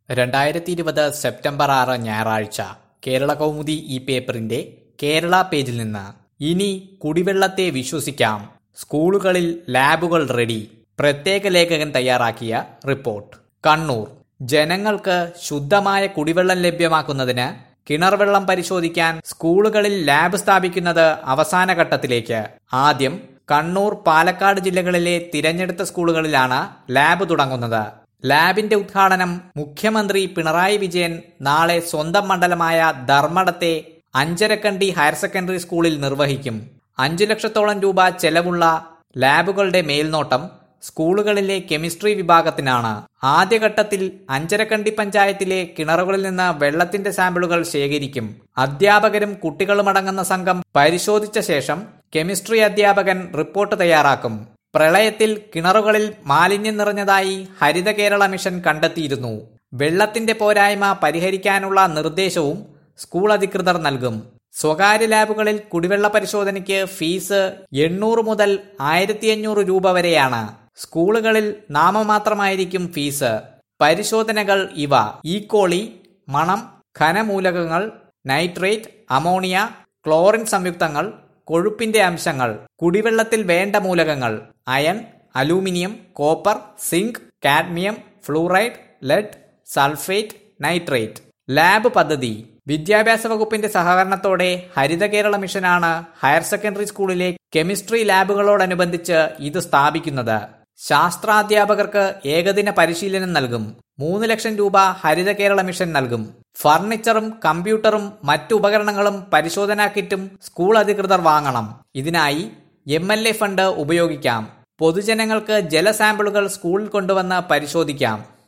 രണ്ടായിരത്തി ഇരുപത് സെപ്റ്റംബർ ആറ് ഞായറാഴ്ച കേരള കൗമുദി ഈ പേപ്പറിന്റെ കേരള പേജിൽ നിന്ന് ഇനി കുടിവെള്ളത്തെ വിശ്വസിക്കാം സ്കൂളുകളിൽ ലാബുകൾ റെഡി പ്രത്യേക ലേഖകൻ തയ്യാറാക്കിയ റിപ്പോർട്ട് കണ്ണൂർ ജനങ്ങൾക്ക് ശുദ്ധമായ കുടിവെള്ളം ലഭ്യമാക്കുന്നതിന് കിണർവെള്ളം പരിശോധിക്കാൻ സ്കൂളുകളിൽ ലാബ് സ്ഥാപിക്കുന്നത് അവസാന ഘട്ടത്തിലേക്ക് ആദ്യം കണ്ണൂർ പാലക്കാട് ജില്ലകളിലെ തിരഞ്ഞെടുത്ത സ്കൂളുകളിലാണ് ലാബ് തുടങ്ങുന്നത് ലാബിന്റെ ഉദ്ഘാടനം മുഖ്യമന്ത്രി പിണറായി വിജയൻ നാളെ സ്വന്തം മണ്ഡലമായ ധർമ്മടത്തെ അഞ്ചരക്കണ്ടി ഹയർ സെക്കൻഡറി സ്കൂളിൽ നിർവഹിക്കും അഞ്ചു ലക്ഷത്തോളം രൂപ ചെലവുള്ള ലാബുകളുടെ മേൽനോട്ടം സ്കൂളുകളിലെ കെമിസ്ട്രി വിഭാഗത്തിനാണ് ആദ്യഘട്ടത്തിൽ അഞ്ചരക്കണ്ടി പഞ്ചായത്തിലെ കിണറുകളിൽ നിന്ന് വെള്ളത്തിന്റെ സാമ്പിളുകൾ ശേഖരിക്കും അധ്യാപകരും കുട്ടികളും അടങ്ങുന്ന സംഘം പരിശോധിച്ച ശേഷം കെമിസ്ട്രി അധ്യാപകൻ റിപ്പോർട്ട് തയ്യാറാക്കും പ്രളയത്തിൽ കിണറുകളിൽ മാലിന്യം നിറഞ്ഞതായി ഹരിത കേരള മിഷൻ കണ്ടെത്തിയിരുന്നു വെള്ളത്തിന്റെ പോരായ്മ പരിഹരിക്കാനുള്ള നിർദ്ദേശവും സ്കൂൾ അധികൃതർ നൽകും സ്വകാര്യ ലാബുകളിൽ കുടിവെള്ള പരിശോധനയ്ക്ക് ഫീസ് എണ്ണൂറ് മുതൽ ആയിരത്തി അഞ്ഞൂറ് രൂപ വരെയാണ് സ്കൂളുകളിൽ നാമമാത്രമായിരിക്കും ഫീസ് പരിശോധനകൾ ഇവ ഈക്കോളി മണം ഖനമൂലകങ്ങൾ നൈട്രേറ്റ് അമോണിയ ക്ലോറിൻ സംയുക്തങ്ങൾ കൊഴുപ്പിന്റെ അംശങ്ങൾ കുടിവെള്ളത്തിൽ വേണ്ട മൂലകങ്ങൾ iron aluminium copper zinc cadmium fluoride lead sulphate nitrate lab പദ്ധതി വിദ്യാഭ്യാസ വകുപ്പിന്റെ സഹകരണത്തോടെ ഹരിത കേരള മിഷനാണ് ഹയർ സെക്കൻഡറി സ്കൂളിലെ കെമിസ്ട്രി ലാബുകളോടനുബന്ധിച്ച് ഇത് സ്ഥാപിക്കുന്നത് ശാസ്ത്രാധ്യാപകർക്ക് ഏകദിന പരിശീലനം നൽകും മൂന്ന് ലക്ഷം രൂപ ഹരിത കേരള മിഷൻ നൽകും ഫർണിച്ചറും കമ്പ്യൂട്ടറും മറ്റു ഉപകരണങ്ങളും പരിശോധനാ കിറ്റും സ്കൂൾ അധികൃതർ വാങ്ങണം ഇതിനായി എം എൽ എ ഫണ്ട് ഉപയോഗിക്കാം പൊതുജനങ്ങൾക്ക് ജലസാമ്പിളുകൾ സ്കൂളിൽ കൊണ്ടുവന്ന് പരിശോധിക്കാം